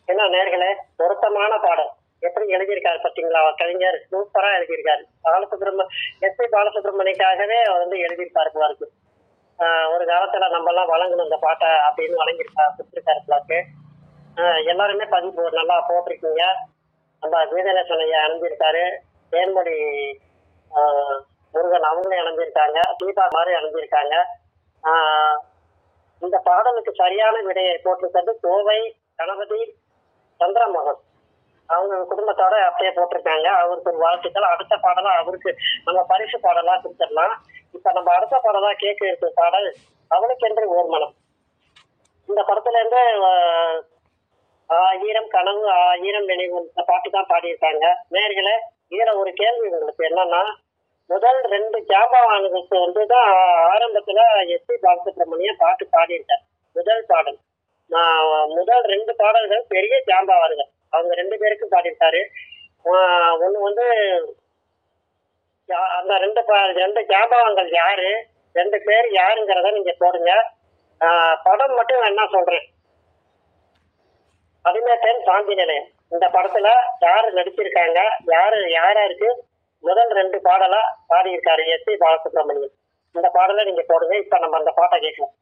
என்ன நேர்களே பொருத்தமான பாடல் எப்படி எழுதியிருக்காரு பார்த்தீங்களா கவிஞர் சூப்பரா எழுதியிருக்காரு பாலசுப்ரம எஸ் பி பாலசுப்ரமணியக்காகவே அவர் வந்து எழுதியிருக்காரு போல இருக்கு ஆஹ் ஒரு காலத்துல நம்ம எல்லாம் வழங்கணும் இந்த பாட்டை அப்படின்னு வழங்கியிருக்கா கொடுத்துருக்காரு பிளாக்கு எல்லாருமே பதிவு நல்லா போட்டிருக்கீங்க நம்ம கீதநேசன் ஐயா அணிஞ்சிருக்காரு தேன்மொழி ஆஹ் முருகன் அவங்களும் இணைஞ்சிருக்காங்க தீபா மாதிரி இணைஞ்சிருக்காங்க ஆஹ் இந்த பாடலுக்கு சரியான விடையை போட்டிருக்கிறது கோவை கணபதி சந்திரமோகன் அவங்க குடும்பத்தோட அப்படியே போட்டிருக்காங்க அவருக்கு ஒரு வாழ்த்துக்கள் அடுத்த பாடலா அவருக்கு நம்ம பரிசு பாடலா கொடுத்துடலாம் இப்ப நம்ம அடுத்த பாடலா கேட்க இருக்கிற பாடல் அவளுக்கென்று ஓர் மனம் இந்த படத்துல இருந்து ஆஹ், ஆயிரம் கனவு ஆயிரம் நினைவு இந்த பாட்டு தான் பாடியிருக்காங்க நேர்களே இதுல ஒரு கேள்வி உங்களுக்கு என்னன்னா முதல் ரெண்டு ஜாம்பவானுக்கு வந்து தான் ஆரம்பத்துல எஸ் பி பாலசுப்ரமணியம் பாட்டு பாடியிருக்கார் முதல் பாடல் நான் முதல் ரெண்டு பாடல்கள் பெரிய ஜாம்பவான்கள் அவங்க ரெண்டு பேருக்கும் பாடியிருக்காரு ஆஹ் ஒண்ணு வந்து யா- அந்த ரெண்டு பா- ரெண்டு ஜாம்பவான்கள் யாரு ரெண்டு பேர் யாருங்கிறத நீங்க போடுங்க ஆஹ் படம் மட்டும் நான் என்ன சொல்றேன் பதினெட்டேன் சாந்தி நிலையம் இந்த படத்துல யாரு நடிச்சிருக்காங்க யாரு யாராருக்கு முதல் ரெண்டு பாடலா பாடியிருக்காரு எஸ் பி பாலசுப்ரமணியன் இந்த பாடலை நீங்க போடுங்க இப்ப நம்ம அந்த பாட்டை கேட்கலாம்